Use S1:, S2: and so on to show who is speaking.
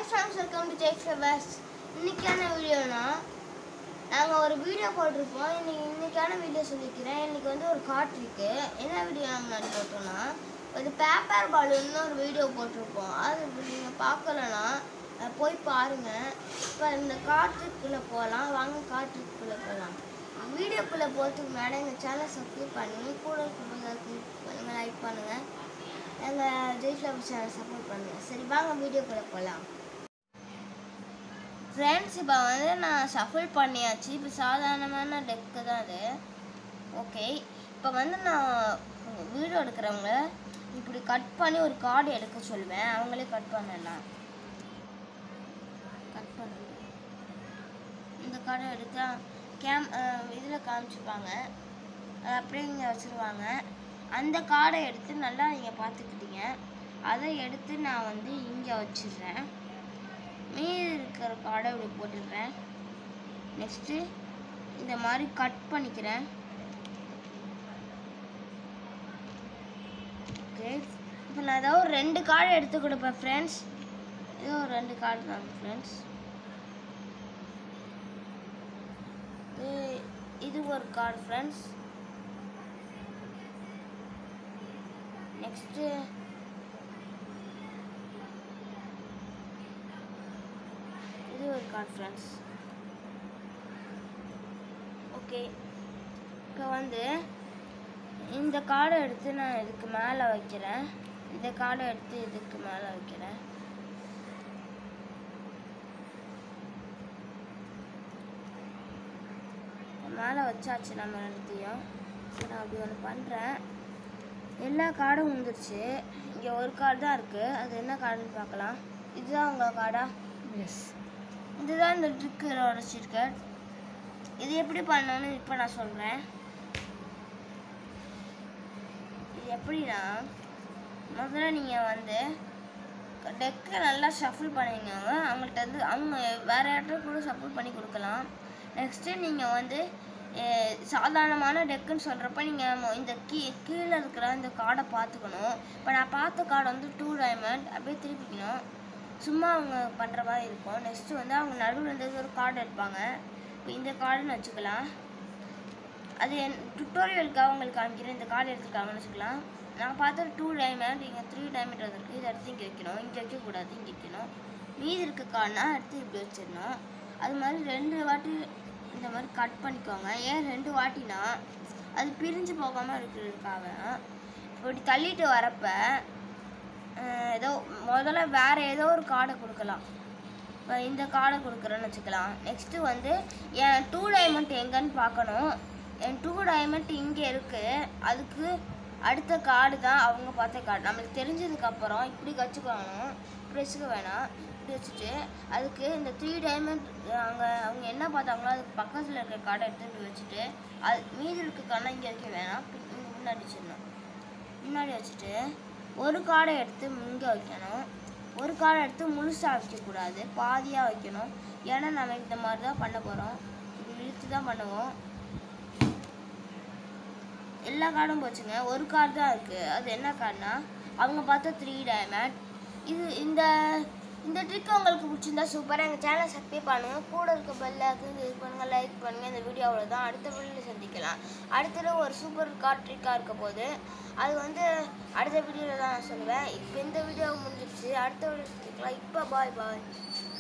S1: friends welcome to take flowers இன்னைக்கான வீடியோனா நாங்கள் ஒரு வீடியோ போட்டிருப்போம் இன்னைக்கு இன்னைக்கான வீடியோ சொல்லிக்கிறேன் இன்னைக்கு வந்து ஒரு காட் இருக்கு என்ன வீடியோ நாங்கள் முன்னாடி போட்டோம்னா ஒரு பேப்பர் பலூன்னு ஒரு வீடியோ போட்டிருப்போம் அது நீங்கள் பார்க்கலன்னா அஹ், போய் பாருங்கள் இப்போ இந்த காற்றுக்குள்ளே போகலாம் வாங்க காற்றுக்குள்ளே போகலாம் வீடியோக்குள்ளே போகிறதுக்கு முன்னாடி எங்கள் சேனல் சப்ஸ்கிரைப் பண்ணி கூட பண்ணுங்கள் லைக் பண்ணுங்கள் எங்கள் ஜெய் ஃப்ளவர் சேனல் சப்போர்ட் பண்ணுங்கள் சரி வாங்க வீடியோக்குள்ளே போகலாம் ஃப்ரெண்ட்ஸ் இப்போ வந்து நான் ஷஃபிள் பண்ணியாச்சு இப்போ சாதாரணமான டெக்கு தான் அது ஓகே இப்போ வந்து நான் வீடியோ எடுக்கிறவங்க இப்படி கட் பண்ணி ஒரு கார்டு எடுக்க சொல்லுவேன் அவங்களே கட் பண்ணலாம் கட் பண்ண இந்த கார்டை எடுத்தா கேம் இதில் காமிச்சிருப்பாங்க அது அப்படியே இங்கே வச்சுருவாங்க அந்த கார்டை எடுத்து நல்லா நீங்கள் பார்த்துக்கிட்டீங்க அதை எடுத்து நான் வந்து இங்கே வச்சிடுறேன் மீதி இருக்கிற கார்டை இப்படி போட்டுடுறேன் நெக்ஸ்ட்டு இந்த மாதிரி கட் பண்ணிக்கிறேன் ஓகே இப்போ நான் ஏதோ ஒரு ரெண்டு கார்டு எடுத்து கொடுப்பேன் ஃப்ரெண்ட்ஸ் ஏதோ ஒரு ரெண்டு கார்டு தான் ஃப்ரெண்ட்ஸ் இது ஒரு கார்டு ஃப்ரெண்ட்ஸ் நெக்ஸ்ட்டு இது ஒரு கார்டு ஃப்ரெண்ட்ஸ் ஓகே இப்போ வந்து இந்த கார்டை எடுத்து நான் இதுக்கு மேலே வைக்கிறேன் இந்த கார்டை எடுத்து இதுக்கு மேலே வைக்கிறேன் மேலே வச்சாச்சு நம்ம ரெண்டுத்தையும் நான் அப்படி ஒன்று பண்ணுறேன் எல்லா கார்டும் வந்துருச்சு இங்கே ஒரு கார்டு தான் இருக்குது அது என்ன கார்டுன்னு பார்க்கலாம் இதுதான் உங்கள் கார்டா
S2: எஸ்
S1: இதுதான் இந்த ட்ரிக்கரோட சர்டிஃபிகேட் இது எப்படி பண்ணணும்னு இப்போ நான் சொல்கிறேன் இது எப்படின்னா முதல்ல நீங்கள் வந்து டெக்கை நல்லா ஷஃபிள் பண்ணிங்க அவங்கள்ட்ட வந்து அவங்க வேறு யார்கிட்ட கூட ஷஃபிள் பண்ணி கொடுக்கலாம் நெக்ஸ்ட்டு நீங்கள் வந்து அஹ், சாதாரணமான டெக்குன்னு சொல்கிறப்ப நீங்கள் இந்த கீ கீழே இருக்கிற இந்த கார்டை பார்த்துக்கணும் இப்போ நான் பார்த்த கார்டு வந்து டூ டைமண்ட் அப்படியே திருப்பிக்கணும் சும்மா அவங்க பண்ணுற மாதிரி இருக்கும் நெக்ஸ்ட்டு வந்து அவங்க நடுவில் இருந்து ஒரு கார்டு எடுப்பாங்க இப்போ இந்த கார்டுன்னு வச்சுக்கலாம் அது என் டுட்டோரியலுக்காக உங்களுக்கு காமிக்கிறேன் இந்த கார்டு எடுத்துருக்காங்கன்னு வச்சுக்கலாம் நான் பார்த்தது டூ டைமண்ட் இங்கே த்ரீ டைமண்ட் வந்திருக்கு இதை எடுத்து இங்கே வைக்கணும் இங்கே வைக்கக்கூடாது இங்கே வைக்கணும் மீதி இருக்க கார்டுனா எடுத்து இப்படி வச்சிடணும் அது மாதிரி ரெண்டு வாட்டி இந்த மாதிரி கட் பண்ணிக்கோங்க ஏன் ரெண்டு வாட்டினா அது பிரிஞ்சு போகாமல் இருக்கிறதுக்காக இப்படி தள்ளிட்டு வரப்ப அஹ், ஏதோ முதல்ல வேறு ஏதோ ஒரு கார்டை கொடுக்கலாம் இப்போ இந்த கார்டை கொடுக்குறேன்னு வச்சுக்கலாம் நெக்ஸ்ட்டு வந்து என் டூ டைமண்ட் எங்கன்னு பார்க்கணும் என் டூ டைமண்ட் இங்கே இருக்குது அதுக்கு அடுத்த கார்டு தான் அவங்க பார்த்த கார்டு நம்மளுக்கு தெரிஞ்சதுக்கப்புறம் இப்படி வச்சுக்கணும் இப்படி வச்சுக்க வேணாம் இப்படி வச்சுட்டு அதுக்கு இந்த த்ரீ டைமண்ட் அங்கே அவங்க என்ன பார்த்தாங்களோ அதுக்கு பக்கத்தில் இருக்கிற கார்டை எடுத்து இப்படி வச்சுட்டு அது மீதி இருக்க கார்டை இங்கே வைக்க வேணாம் இங்கே முன்னாடி வச்சிடணும் முன்னாடி வச்சுட்டு ஒரு கார்டை எடுத்து இங்கே வைக்கணும் ஒரு கார்டை எடுத்து முழுசாக வைக்கக்கூடாது பாதியாக வைக்கணும் ஏன்னா நம்ம இந்த மாதிரி தான் பண்ண போகிறோம் இப்படி இழுத்து தான் பண்ணுவோம் எல்லா கார்டும் போச்சுங்க ஒரு கார்டு தான் இருக்குது அது என்ன கார்டுனா அவங்க பார்த்த த்ரீ டைமண்ட் இது இந்த இந்த ட்ரிக் உங்களுக்கு பிடிச்சிருந்தா சூப்பராக எங்கள் சேனலை சப்ஸ்கிரைப் பண்ணுங்கள் கூட இருக்க பெல்லாக்கு இது பண்ணுங்கள் லைக் பண்ணுங்கள் இந்த வீடியோ அவ்வளோதான் அடுத்த வீடியோவில் சந்திக்கலாம் அடுத்தது ஒரு சூப்பர் கார்ட் ட்ரிக்காக இருக்க போது அது வந்து அடுத்த வீடியோவில் தான் நான் சொல்லுவேன் இப்போ இந்த வீடியோ முடிஞ்சிடுச்சு அடுத்த வீடியோ சந்திக்கலாம் இப்போ பாய் பாய்